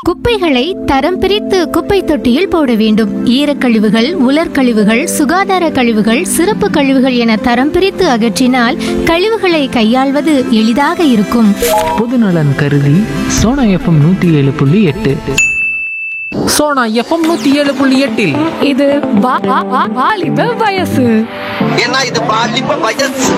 குப்பைகளை தரம் பிரித்து குப்பை தொட்டியில் போட வேண்டும் ஈரக்கழிவுகள் உலர்கழிவுகள் சுகாதார கழிவுகள் சிறப்பு கழிவுகள் என தரம் பிரித்து அகற்றினால் கழிவுகளை கையாள்வது எளிதாக இருக்கும் பொதுநலன் கருதி சோனா எஃப்எம் நூற்றி ஏழு புள்ளி எட்டு சோனா எஃப்எம் நூற்றி ஏழு புள்ளி எட்டில் இது வா- வா- வா- வாலிப வயசு ஏன்னா இது பாலிப்ப வயசு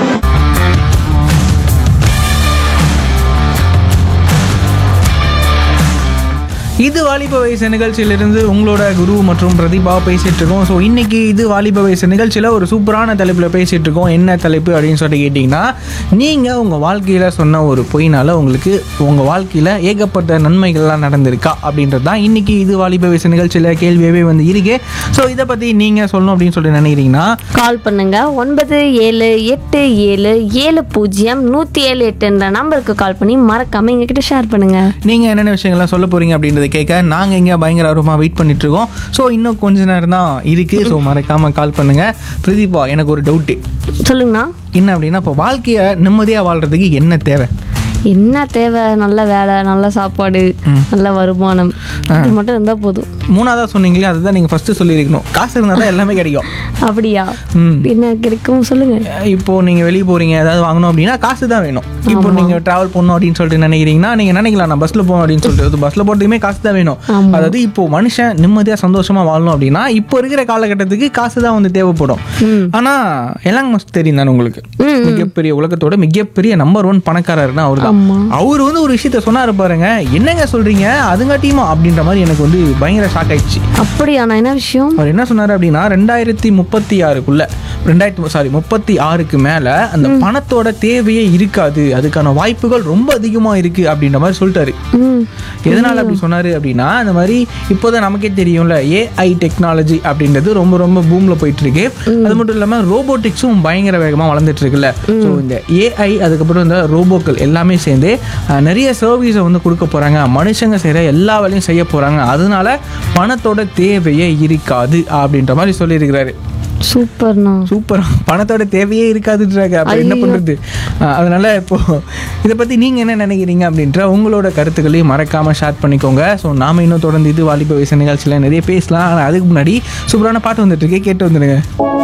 இது வாலிப வயசு நிகழ்ச்சியிலிருந்து உங்களோட குரு மற்றும் பிரதிபா பேசிட்டு இருக்கோம் ஸோ இன்னைக்கு இது வாலிப வயசு நிகழ்ச்சியில் ஒரு சூப்பரான தலைப்பில் பேசிட்டு இருக்கோம் என்ன தலைப்பு அப்படின்னு சொல்லிட்டு கேட்டிங்கன்னா நீங்கள் உங்கள் வாழ்க்கையில் சொன்ன ஒரு பொய்னால உங்களுக்கு உங்கள் வாழ்க்கையில் ஏகப்பட்ட நன்மைகள்லாம் நடந்திருக்கா அப்படின்றது தான் இன்னைக்கு இது வாலிப வயசு நிகழ்ச்சியில் கேள்வியாகவே வந்து இருக்கு ஸோ இதை பற்றி நீங்கள் சொல்லணும் அப்படின்னு சொல்லி நினைக்கிறீங்கன்னா கால் பண்ணுங்க ஒன்பது ஏழு எட்டு ஏழு ஏழு பூஜ்ஜியம் நூற்றி ஏழு எட்டுன்ற நம்பருக்கு கால் பண்ணி மறக்காம எங்ககிட்ட ஷேர் பண்ணுங்க நீங்கள் என்னென்ன விஷயங்கள்லாம் சொல்ல போகிறீங்க அப்படின்றத கேட்க நாங்கள் இங்கே பயங்கர ஆர்வமாக வெயிட் பண்ணிட்டு இருக்கோம் ஸோ இன்னும் கொஞ்ச நேரம் தான் இருக்குது ஸோ மறக்காமல் கால் பண்ணுங்கள் பிரதீபா எனக்கு ஒரு டவுட்டு சொல்லுங்கண்ணா என்ன அப்படின்னா இப்போ வாழ்க்கையை நிம்மதியாக வாழ்கிறதுக்கு என்ன தேவை என்ன தேவை நல்ல வேலை நல்ல சாப்பாடு நல்ல வருமானம் இது மட்டும் இருந்தால் போதும் மூணாவதாக சொன்னீங்களே அதுதான் நீங்கள் ஃபஸ்ட்டு சொல்லியிருக்கணும் காசு இருந்தால் தான் எல்லாமே கிடைக்கும் அப்படியா ம். என்ன கிடைக்கும் சொல்லுங்க இப்போ நீங்கள் வெளியே போகிறீங்க ஏதாவது வாங்கணும் அப்படின்னா காசு தான் வேணும் இப்போ நீங்கள் ட்ராவல் பண்ணணும் அப்படின்னு சொல்லிட்டு நினைக்கிறீங்கன்னா நீங்கள் நினைக்கலாம் நான் பஸ்ஸில் போகணும் அப்படின்னு சொல்லிட்டு பஸ்ஸில் போகிறதுக்குமே காசு தான் வேணும் அதாவது இப்போ மனுஷன் நிம்மதியாக சந்தோஷமாக வாழணும் அப்படின்னா இப்போ இருக்கிற காலகட்டத்துக்கு காசு தான் வந்து தேவைப்படும் ஆனால் எல்லாம் மஸ்ட் தெரியும் தானே உங்களுக்கு மிகப்பெரிய உலகத்தோட மிகப்பெரிய நம்பர் ஒன் பணக்காரர்னா அவர் தான் அவர் வந்து ஒரு விஷயத்த சொன்னாரு பாருங்க என்னங்க சொல்றீங்க அதுங்காட்டியுமா அப்படின்ற மாதிரி எனக்கு வந்து பயங்கர ஷாக் ஆயிடுச்சு அப்படியாண்ணா என்ன விஷயம் அவர் என்ன சொன்னார் அப்படின்னா ரெண்டாயிரத்தி முப்பத்தி ஆறுக்குள்ள ரெண்டாயிரத்தி சாரி முப்பத்தி ஆறுக்கு மேலே அந்த பணத்தோட தேவையே இருக்காது அதுக்கான வாய்ப்புகள் ரொம்ப அதிகமாக இருக்கு அப்படின்ற மாதிரி சொல்லிட்டாரு ம் எதனால அப்படி சொன்னாரு அப்படின்னா இந்த மாதிரி இப்போதான் நமக்கே தெரியும்ல ஏஐ டெக்னாலஜி அப்படின்றது ரொம்ப ரொம்ப பூம்ல போயிட்டு இருக்கு அது மட்டும் இல்லாம ரோபோட்டிக்ஸும் பயங்கர வேகமா வளர்ந்துட்டு இருக்குல்ல ஸோ இந்த ஏஐ அதுக்கப்புறம் இந்த ரோபோக்கள் எல்லாமே சேர்ந்து அஹ், நிறைய சர்வீஸை வந்து கொடுக்க போறாங்க மனுஷங்க செய்யற எல்லா வேலையும் செய்ய போறாங்க அதனால பணத்தோட தேவையே இருக்காது அப்படின்ற மாதிரி சொல்லியிருக்கிறாரு சூப்பர்ண்ணா சூப்பர் பணத்தோட தேவையே இருக்காதுன்றாங்க அப்ப என்ன பண்றது அஹ் அதனால இப்போ இதை பத்தி நீங்க என்ன நினைக்கிறீங்க அப்படின்ற உங்களோட கருத்துக்களையும் மறக்காம ஷேர் பண்ணிக்கோங்க ஸோ நாம இன்னும் தொடர்ந்து இது வாலிப வயசு நிகழ்ச்சியில் நிறைய பேசலாம் ஆனால் அதுக்கு முன்னாடி சூப்பரான பாட்டு வந்துட்டு இருக்கு கேட்டு வந்துடுங்க